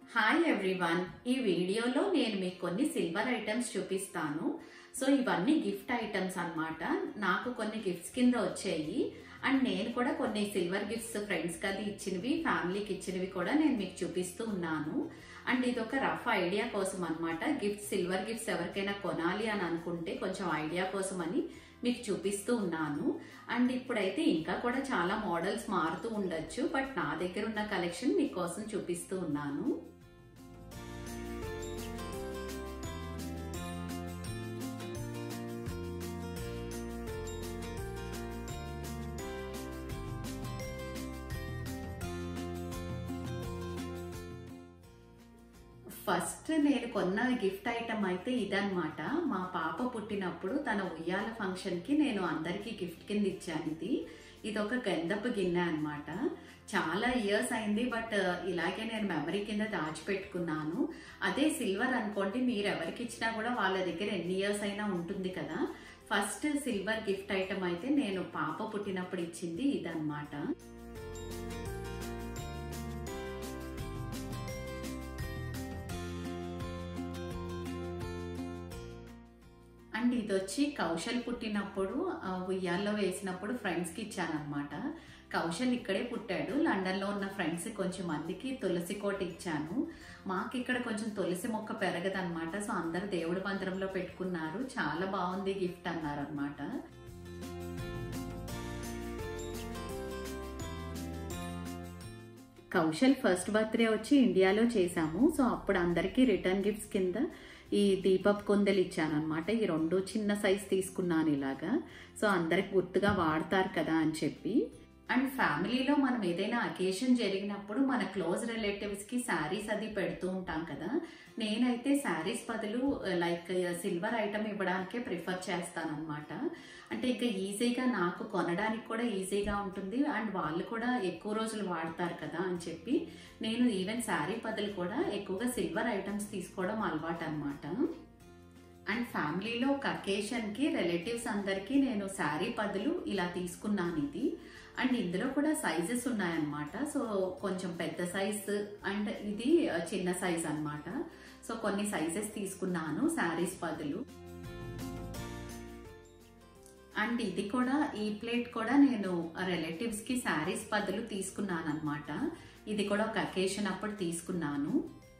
hi everyone ఈ వీడియోలో నేను మీకు కొన్ని సిల్వర్ ఐటమ్స్ చూపిస్తాను సో ఇవన్నీ గిఫ్ట్ ఐటమ్స్ అన్నమాట నాకు కొన్ని గిఫ్ట్స్ కింద వచ్చాయి అండ్ నేను కూడా కొన్ని సిల్వర్ గిఫ్ట్స్ ఫ్రెండ్స్ కది ఇచ్చినవి ఫ్యామిలీకి ఇచ్చినవి కూడా నేను మీకు చూపిస్తూ ఉన్నాను అండ్ ఇది ఒక రఫ్ ఐడియా కోసం అన్నమాట గిఫ్ట్ సిల్వర్ గిఫ్ట్స్ ఎవరికైనా కొనాలి అని అనుకుంటే కొంచెం ఐడియా కోసం అని మీకు చూపిస్తూ ఉన్నాను అండ్ ఇప్పుడైతే ఇంకా కూడా చాలా మోడల్స్ మారుతూ ఉండొచ్చు బట్ నా దగ్గర ఉన్న కలెక్షన్ మీకోసం చూపిస్తూ ఉన్నాను ఫస్ట్ నేను కొన్న గిఫ్ట్ ఐటమ్ అయితే ఇదన్నమాట మా పాప పుట్టినప్పుడు తన ఉయ్యాల ఫంక్షన్ కి నేను అందరికి గిఫ్ట్ కింద ఇచ్చాను ఇది ఇది ఒక గంధపు గిన్నె అన్నమాట చాలా ఇయర్స్ అయింది బట్ ఇలాగే నేను మెమరీ కింద దాచిపెట్టుకున్నాను అదే సిల్వర్ అనుకోండి మీరు ఎవరికి ఇచ్చినా కూడా వాళ్ళ దగ్గర ఎన్ని ఇయర్స్ అయినా ఉంటుంది కదా ఫస్ట్ సిల్వర్ గిఫ్ట్ ఐటమ్ అయితే నేను పాప పుట్టినప్పుడు ఇచ్చింది ఇదన్నమాట అండ్ ఇది వచ్చి కౌశల్ పుట్టినప్పుడు ఆ, ఉయ్యాల్లో వేసినప్పుడు ఫ్రెండ్స్కి ఇచ్చానమాట కౌశల్ ఇక్కడే పుట్టాడు లండన్లో ఉన్న ఫ్రెండ్స్ కొంచెం మందికి తులసి కోట ఇచ్చాను మాకు ఇక్కడ కొంచెం తులసి మొక్క పెరగదన్నమాట సో అందరు దేవుడి మందిరంలో పెట్టుకున్నారు చాలా బాగుంది గిఫ్ట్ అన్నారు అనమాట కౌశల్ ఫస్ట్ బర్త్డే వచ్చి ఇండియాలో చేశాము సో అప్పుడు అందరికీ రిటర్న్ గిఫ్ట్స్ కింద ఈ దీపప్ కుందెలు ఇచ్చాను అనమాట ఈ రెండు చిన్న సైజ్ తీసుకున్నాను ఇలాగా సో అందరికి గుర్తుగా వాడతారు కదా అని చెప్పి అండ్ ఫ్యామిలీలో మనం ఏదైనా అకేషన్ జరిగినప్పుడు మన క్లోజ్ రిలేటివ్స్ కి శారీస్ అది పెడుతూ ఉంటాం కదా నేనైతే శారీస్ బదులు లైక్ సిల్వర్ ఐటమ్ ఇవ్వడానికే ప్రిఫర్ చేస్తాను అనమాట అంటే ఇంకా ఈజీగా నాకు కొనడానికి కూడా ఈజీగా ఉంటుంది అండ్ వాళ్ళు కూడా ఎక్కువ రోజులు వాడతారు కదా అని చెప్పి నేను ఈవెన్ శారీ బదులు కూడా ఎక్కువగా సిల్వర్ ఐటమ్స్ తీసుకోవడం అలవాటు అనమాట అండ్ ఫ్యామిలీలో ఒక అకేషన్కి రిలేటివ్స్ అందరికీ నేను శారీ బదులు ఇలా తీసుకున్నాను ఇది అండ్ ఇందులో కూడా సైజెస్ ఉన్నాయన్నమాట సో కొంచెం పెద్ద సైజ్ అండ్ ఇది చిన్న సైజ్ అన్నమాట సో కొన్ని సైజెస్ తీసుకున్నాను శారీస్ బదులు అండ్ ఇది కూడా ఈ ప్లేట్ కూడా నేను రిలేటివ్స్ కి శారీస్ బదులు తీసుకున్నాను అనమాట ఇది కూడా ఒక అకేషన్ అప్పుడు తీసుకున్నాను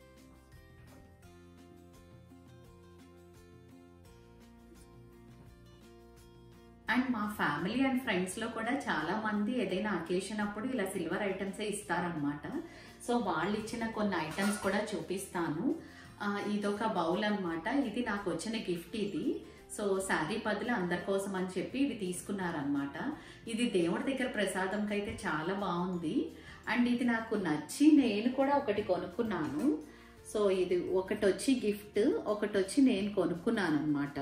అండ్ మా ఫ్యామిలీ అండ్ ఫ్రెండ్స్ లో కూడా చాలా మంది ఏదైనా అకేషన్ అప్పుడు ఇలా సిల్వర్ ఐటమ్స్ ఇస్తారనమాట సో వాళ్ళు ఇచ్చిన కొన్ని ఐటమ్స్ కూడా చూపిస్తాను ఆ, ఇదొక బౌల్ అన్నమాట ఇది నాకు వచ్చిన గిఫ్ట్ ఇది సో శారీ బదులు అందరి కోసం అని చెప్పి ఇవి తీసుకున్నారనమాట ఇది దేవుడి దగ్గర ప్రసాదంకి అయితే చాలా బాగుంది అండ్ ఇది నాకు నచ్చి నేను కూడా ఒకటి కొనుక్కున్నాను సో ఇది ఒకటి వచ్చి గిఫ్ట్ ఒకటి వచ్చి నేను కొనుక్కున్నాను అనమాట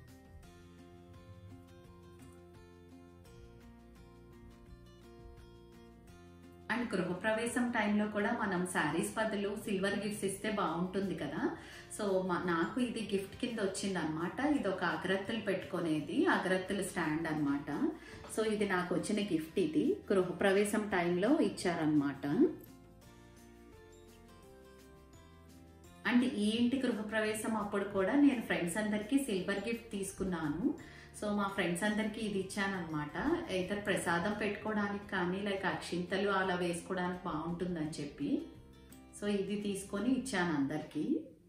అండ్ గృహప్రవేశం టైంలో కూడా మనం శారీస్ బదులు సిల్వర్ గిఫ్ట్స్ ఇస్తే బాగుంటుంది కదా సో మా- నాకు ఇది గిఫ్ట్ కింద వచ్చింది అనమాట ఇది ఒక అగరత్తులు పెట్టుకునేది అగరత్తుల స్టాండ్ అన్నమాట సో ఇది నాకు వచ్చిన గిఫ్ట్ ఇది గృహప్రవేశం టైంలో ఇచ్చారనమాట అండ్ ఈ ఇంటి గృహప్రవేశం అప్పుడు కూడా నేను ఫ్రెండ్స్ అందరికి సిల్వర్ గిఫ్ట్ తీసుకున్నాను సో మా ఫ్రెండ్స్ అందరికి ఇది ఇచ్చానమాట ఇతర ప్రసాదం పెట్టుకోవడానికి కానీ లైక్ అక్షింతలు అలా వేసుకోవడానికి బాగుంటుందని చెప్పి సో ఇది తీసుకొని ఇచ్చాను అందరికి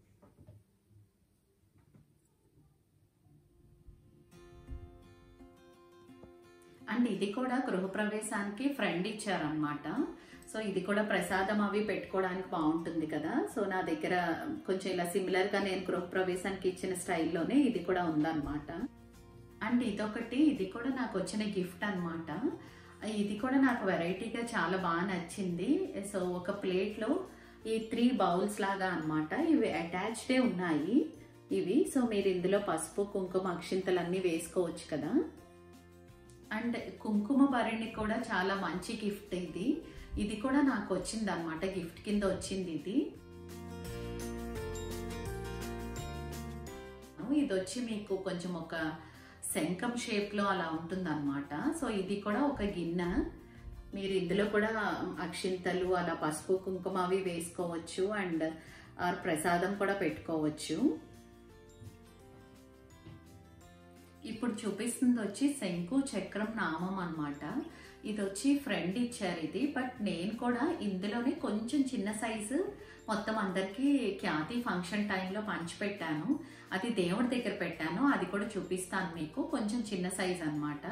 అండ్ ఇది కూడా గృహప్రవేశానికి ఫ్రెండ్ ఇచ్చారనమాట సో ఇది కూడా ప్రసాదం అవి పెట్టుకోవడానికి బాగుంటుంది కదా సో నా దగ్గర కొంచెం ఇలా సిమిలర్ గా నేను గృహప్రవేశానికి ఇచ్చిన స్టైల్లోనే ఇది కూడా ఉందన్నమాట అండ్ ఇదొకటి ఇది కూడా నాకు వచ్చిన గిఫ్ట్ అన్నమాట ఇది కూడా నాకు వెరైటీగా చాలా బాగా నచ్చింది సో ఒక ప్లేట్లో ఈ త్రీ బౌల్స్ లాగా అన్నమాట ఇవి అటాచ్డే ఉన్నాయి ఇవి సో మీరు ఇందులో పసుపు కుంకుమ అక్షింతలన్నీ వేసుకోవచ్చు కదా అండ్ కుంకుమ భరణి కూడా చాలా మంచి గిఫ్ట్ ఇది ఇది కూడా నాకు వచ్చింది అనమాట గిఫ్ట్ కింద వచ్చింది ఇది ఇది వచ్చి మీకు కొంచెం ఒక శంఖం షేప్ లో అలా ఉంటుంది అనమాట సో ఇది కూడా ఒక గిన్నె మీరు ఇందులో కూడా అక్షింతలు అలా పసుపు కుంకుమ అవి వేసుకోవచ్చు అండ్ ఆర్ ప్రసాదం కూడా పెట్టుకోవచ్చు ఇప్పుడు చూపిస్తుంది వచ్చి శంకు చక్రం నామం అన్నమాట ఇది వచ్చి ఫ్రెండ్ ఇచ్చారు ఇది బట్ నేను కూడా ఇందులోనే కొంచెం చిన్న సైజు మొత్తం అందరికీ ఖ్యాతి ఫంక్షన్ టైంలో పంచిపెట్టాను అది దేవుడి దగ్గర పెట్టాను అది కూడా చూపిస్తాను మీకు కొంచెం చిన్న సైజ్ అన్నమాట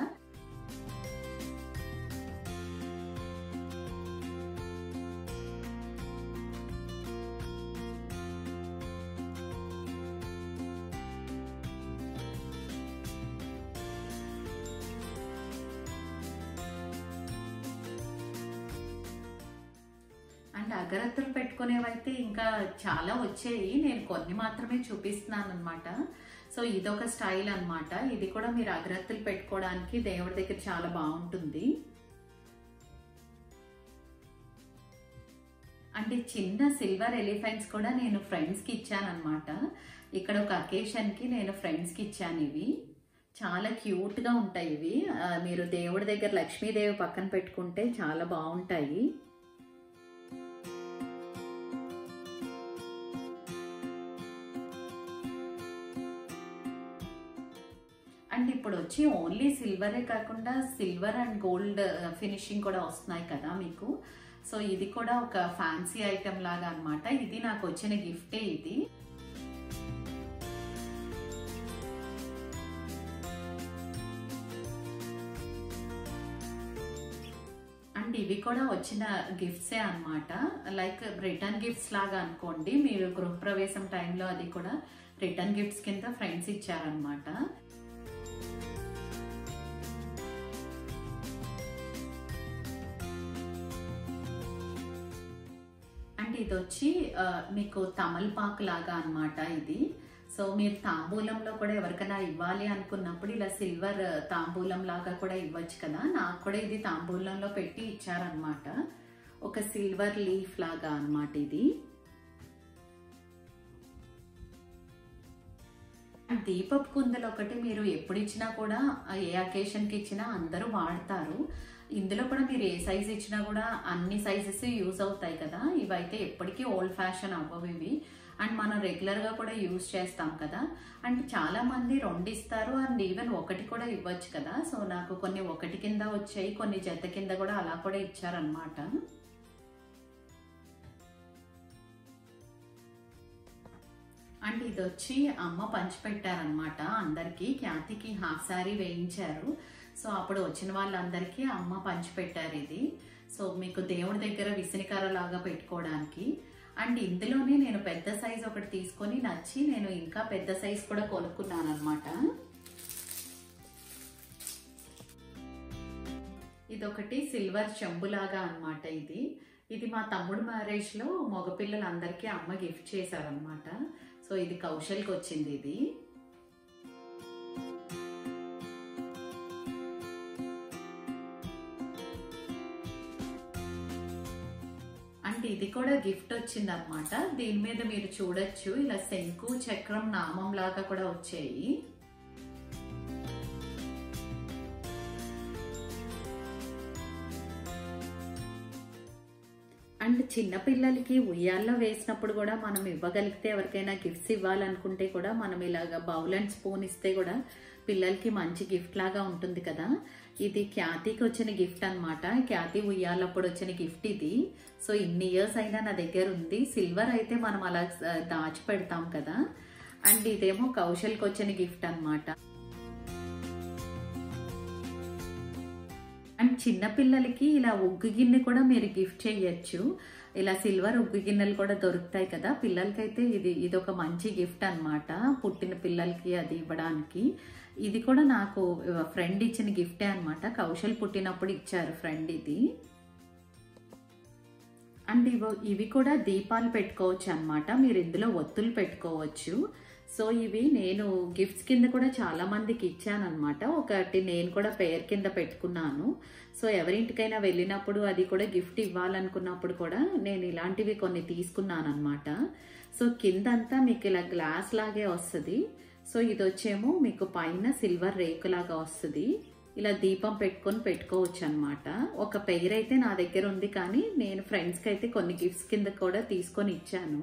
అండ్ అగరత్తులు పెట్టుకునేవైతే ఇంకా చాలా వచ్చాయి నేను కొన్ని మాత్రమే చూపిస్తున్నాను అనమాట సో ఇదొక స్టైల్ అన్నమాట ఇది కూడా మీరు అగరత్తులు పెట్టుకోవడానికి దేవుడి దగ్గర చాలా బాగుంటుంది అంటే చిన్న సిల్వర్ ఎలిఫెంట్స్ కూడా నేను ఫ్రెండ్స్కి ఇచ్చాను అనమాట ఇక్కడ ఒక అకేషన్కి నేను ఫ్రెండ్స్కి ఇచ్చాను ఇవి చాలా క్యూట్గా ఉంటాయి ఇవి ఆ, మీరు దేవుడి దగ్గర లక్ష్మీదేవి పక్కన పెట్టుకుంటే చాలా బాగుంటాయి అండ్ ఇప్పుడు వచ్చి ఓన్లీ సిల్వరే కాకుండా సిల్వర్ అండ్ గోల్డ్ ఫినిషింగ్ కూడా వస్తున్నాయి కదా మీకు సో ఇది కూడా ఒక ఫ్యాన్సీ ఐటమ్ లాగా అన్నమాట ఇది నాకు వచ్చిన గిఫ్టే ఇది అండ్ ఇవి కూడా వచ్చిన గిఫ్ట్సే అన్నమాట లైక్ రిటర్న్ గిఫ్ట్స్ లాగా అనుకోండి మీరు గృహప్రవేశం టైంలో అది కూడా రిటర్న్ గిఫ్ట్స్ కింద ఫ్రెండ్స్ ఇచ్చారనమాట అండ్ ఇది వచ్చి ఆ, మీకు తమలపాకు లాగా అన్నమాట ఇది సో మీరు తాంబూలంలో కూడా ఎవరికైనా ఇవ్వాలి అనుకున్నప్పుడు ఇలా సిల్వర్ తాంబూలం లాగా కూడా ఇవ్వచ్చు కదా నాకు కూడా ఇది తాంబూలంలో పెట్టి ఇచ్చారనమాట ఒక సిల్వర్ లీఫ్ లాగా అన్నమాట ఇది అండ్ దీపపు కుందలు ఒకటి మీరు ఎప్పుడు ఇచ్చినా కూడా ఆ ఏ అకేషన్కి ఇచ్చినా అందరూ వాడతారు ఇందులో కూడా మీరు ఏ సైజ్ ఇచ్చినా కూడా అన్ని సైజెస్ యూజ్ అవుతాయి కదా ఇవైతే ఎప్పటికీ ఓల్డ్ ఫ్యాషన్ అవ్వవు ఇవి అండ్ మనం రెగ్యులర్గా కూడా యూజ్ చేస్తాం కదా అండ్ చాలా మంది రెండు ఇస్తారు అండ్ ఈవెన్ ఒకటి కూడా ఇవ్వచ్చు కదా సో నాకు కొన్ని ఒకటి కింద వచ్చాయి కొన్ని జత కింద కూడా అలా కూడా ఇచ్చారనమాట అండ్ ఇది వచ్చి అమ్మ పంచిపెట్టారనమాట అందరికీ ఖ్యాతికి హాఫ్ శారీ వేయించారు సో అప్పుడు వచ్చిన వాళ్ళందరికీ అమ్మ పంచిపెట్టారు ఇది సో మీకు దేవుడి దగ్గర విసినికర లాగా పెట్టుకోవడానికి అండ్ ఇందులోనే నేను పెద్ద సైజ్ ఒకటి తీసుకొని నచ్చి నేను ఇంకా పెద్ద సైజ్ కూడా కొనుక్కున్నాను అనమాట ఇదొకటి సిల్వర్ చెంబులాగా అన్నమాట ఇది ఇది మా తమ్ముడు మ్యారేజ్ లో మగపిల్లలందరికీ అమ్మ గిఫ్ట్ చేశారనమాట సో ఇది కౌశల్కి వచ్చింది ఇది అంటే ఇది కూడా గిఫ్ట్ వచ్చింది అనమాట దీని మీద మీరు చూడొచ్చు ఇలా శంకు చక్రం నామం లాగా కూడా వచ్చాయి అండ్ చిన్నపిల్లలకి ఉయ్యాల్లో వేసినప్పుడు కూడా మనం ఇవ్వగలిగితే ఎవరికైనా గిఫ్ట్స్ ఇవ్వాలనుకుంటే కూడా మనం ఇలాగ బౌల్ అండ్ స్పూన్ ఇస్తే కూడా పిల్లలకి మంచి గిఫ్ట్ లాగా ఉంటుంది కదా ఇది ఖ్యాతికి వచ్చిన గిఫ్ట్ అనమాట ఖ్యాతి ఉయ్యాలప్పుడు వచ్చిన గిఫ్ట్ ఇది సో ఇన్ని ఇయర్స్ అయినా నా దగ్గర ఉంది సిల్వర్ అయితే మనం అలా ఆ, దాచి పెడతాం కదా అండ్ ఇదేమో కౌశల్కి వచ్చిన గిఫ్ట్ అన్నమాట అండ్ చిన్నపిల్లలకి ఇలా ఉగ్గు గిన్నె కూడా మీరు గిఫ్ట్ చేయొచ్చు ఇలా సిల్వర్ ఉగ్గు గిన్నెలు కూడా దొరుకుతాయి కదా పిల్లలకైతే ఇది ఇది ఒక మంచి గిఫ్ట్ అన్నమాట పుట్టిన పిల్లలకి అది ఇవ్వడానికి ఇది కూడా నాకు ఫ్రెండ్ ఇచ్చిన గిఫ్టే అన్నమాట కౌశల్ పుట్టినప్పుడు ఇచ్చారు ఫ్రెండ్ ఇది అండ్ ఇవి ఇవి కూడా దీపాలు పెట్టుకోవచ్చు అన్నమాట మీరు ఇందులో ఒత్తులు పెట్టుకోవచ్చు సో ఇవి నేను గిఫ్ట్స్ కింద కూడా చాలా మందికి ఇచ్చాను అనమాట ఒకటి నేను కూడా పేరు కింద పెట్టుకున్నాను సో ఎవరింటికైనా వెళ్ళినప్పుడు అది కూడా గిఫ్ట్ ఇవ్వాలనుకున్నప్పుడు కూడా నేను ఇలాంటివి కొన్ని తీసుకున్నాను అనమాట సో కిందంతా మీకు ఇలా గ్లాస్ లాగే వస్తుంది సో ఇది వచ్చేమో మీకు పైన సిల్వర్ రేకు లాగా వస్తుంది ఇలా దీపం పెట్టుకొని పెట్టుకోవచ్చు అనమాట ఒక పెయిర్ అయితే నా దగ్గర ఉంది కానీ నేను ఫ్రెండ్స్కి అయితే కొన్ని గిఫ్ట్స్ కింద కూడా తీసుకొని ఇచ్చాను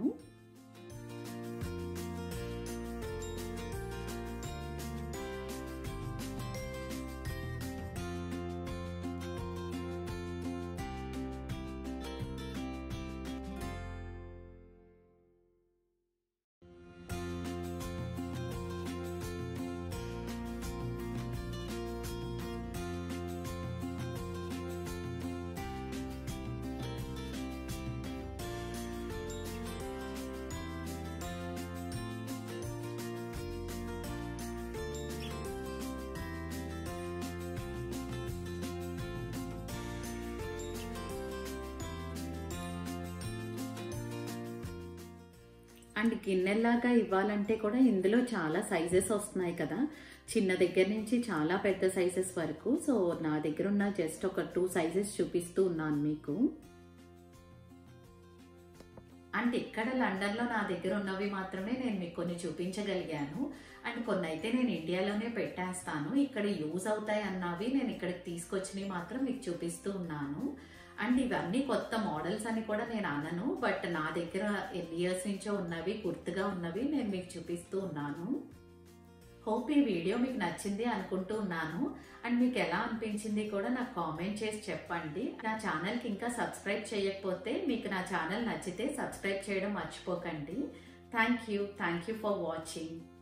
అండ్ గిన్నెలాగా ఇవ్వాలంటే కూడా ఇందులో చాలా సైజెస్ వస్తున్నాయి కదా చిన్న దగ్గర నుంచి చాలా పెద్ద సైజెస్ వరకు సో నా దగ్గర ఉన్న జస్ట్ ఒక టూ సైజెస్ చూపిస్తూ ఉన్నాను మీకు అండ్ ఇక్కడ లండన్లో నా దగ్గర ఉన్నవి మాత్రమే నేను మీకు కొన్ని చూపించగలిగాను అండ్ కొన్ని అయితే నేను ఇండియాలోనే పెట్టేస్తాను ఇక్కడ యూజ్ అవుతాయి అన్నవి నేను ఇక్కడికి తీసుకొచ్చినవి మాత్రం మీకు చూపిస్తూ ఉన్నాను అండ్ ఇవన్నీ కొత్త మోడల్స్ అని కూడా నేను అనను బట్ నా దగ్గర ఎన్ని ఇయర్స్ నుంచో ఉన్నవి గుర్తుగా ఉన్నవి నేను మీకు చూపిస్తూ ఉన్నాను హోప్ ఈ వీడియో మీకు నచ్చింది అనుకుంటూ ఉన్నాను అండ్ మీకు ఎలా అనిపించింది కూడా నాకు కామెంట్ చేసి చెప్పండి నా ఛానల్కి ఇంకా సబ్స్క్రైబ్ చేయకపోతే మీకు నా ఛానల్ నచ్చితే సబ్స్క్రైబ్ చేయడం మర్చిపోకండి thank you thank you for watching